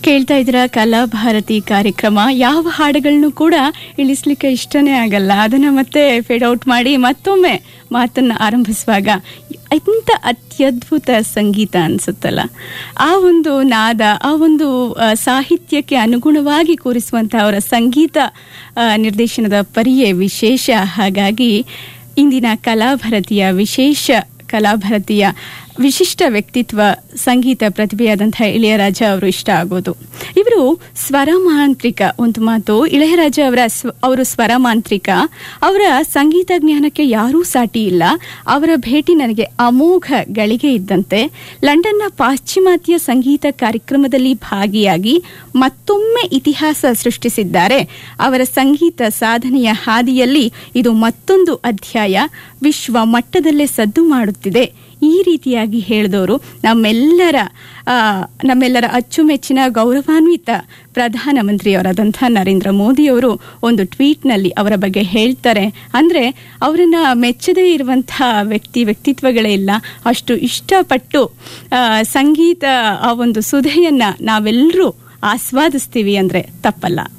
ಕೇಳ್ತಾ ಇದ್ದೀರಾ ಕಲಾಭಾರತಿ ಕಾರ್ಯಕ್ರಮ ಯಾವ ಹಾಡುಗಳನ್ನು ಕೂಡ ಇಳಿಸ್ಲಿಕ್ಕೆ ಇಷ್ಟನೇ ಆಗಲ್ಲ ಅದನ್ನ ಮತ್ತೆ ಫೇಡ್ ಔಟ್ ಮಾಡಿ ಮತ್ತೊಮ್ಮೆ ಮಾತನ್ನ ಆರಂಭಿಸುವಾಗ ಇಂಥ ಅತ್ಯದ್ಭುತ ಸಂಗೀತ ಅನ್ಸುತ್ತಲ್ಲ ಆ ಒಂದು ನಾದ ಆ ಒಂದು ಆ, ಸಾಹಿತ್ಯಕ್ಕೆ ಅನುಗುಣವಾಗಿ ಕೂರಿಸುವಂಥ ಅವರ ಸಂಗೀತ ಆ, ನಿರ್ದೇಶನದ ಪರಿಯೇ ವಿಶೇಷ ಹಾಗಾಗಿ ಇಂದಿನ ಕಲಾಭಾರತಿಯ ವಿಶೇಷ ಕಲಾಭಾರತಿಯ ವಿಶಿಷ್ಟ ವ್ಯಕ್ತಿತ್ವ ಸಂಗೀತ ಪ್ರತಿಭೆಯಾದಂತಹ ಇಳೆಯರಾಜ ಅವರು ಇಷ್ಟ ಆಗೋದು ಇವರು ಸ್ವರ ಮಾಂತ್ರಿಕ ಒಂದು ಮಾತು ಇಳೆಯರಾಜ ಅವರ ಸ್ವ ಅವರು ಸ್ವರ ಮಾಂತ್ರಿಕ ಅವರ ಸಂಗೀತ ಜ್ಞಾನಕ್ಕೆ ಯಾರೂ ಸಾಟಿ ಇಲ್ಲ ಅವರ ಭೇಟಿ ನನಗೆ ಅಮೋಘ ಗಳಿಗೆ ಇದ್ದಂತೆ ಲಂಡನ್ನ ಪಾಶ್ಚಿಮಾತ್ಯ ಸಂಗೀತ ಕಾರ್ಯಕ್ರಮದಲ್ಲಿ ಭಾಗಿಯಾಗಿ ಮತ್ತೊಮ್ಮೆ ಇತಿಹಾಸ ಸೃಷ್ಟಿಸಿದ್ದಾರೆ ಅವರ ಸಂಗೀತ ಸಾಧನೆಯ ಹಾದಿಯಲ್ಲಿ ಇದು ಮತ್ತೊಂದು ಅಧ್ಯಾಯ ವಿಶ್ವ ಮಟ್ಟದಲ್ಲೇ ಸದ್ದು ಮಾಡುತ್ತಿದೆ ಈ ರೀತಿಯಾಗಿ ಹೇಳಿದವರು ನಮ್ಮೆಲ್ಲರ ಆ, ನಮ್ಮೆಲ್ಲರ ಅಚ್ಚುಮೆಚ್ಚಿನ ಗೌರವಾನ್ವಿತ ಪ್ರಧಾನಮಂತ್ರಿಯವರಾದಂಥ ನರೇಂದ್ರ ಮೋದಿಯವರು ಒಂದು ಟ್ವೀಟ್ನಲ್ಲಿ ಅವರ ಬಗ್ಗೆ ಹೇಳ್ತಾರೆ ಅಂದ್ರೆ ಅವರನ್ನ ಮೆಚ್ಚದೇ ಇರುವಂತಹ ವ್ಯಕ್ತಿ ವ್ಯಕ್ತಿತ್ವಗಳೇ ಇಲ್ಲ ಅಷ್ಟು ಇಷ್ಟಪಟ್ಟು ಆ, ಸಂಗೀತ ಆ ಒಂದು ಸುಧೆಯನ್ನ ನಾವೆಲ್ಲರೂ ಆಸ್ವಾದಿಸ್ತೀವಿ ಅಂದ್ರೆ ತಪ್ಪಲ್ಲ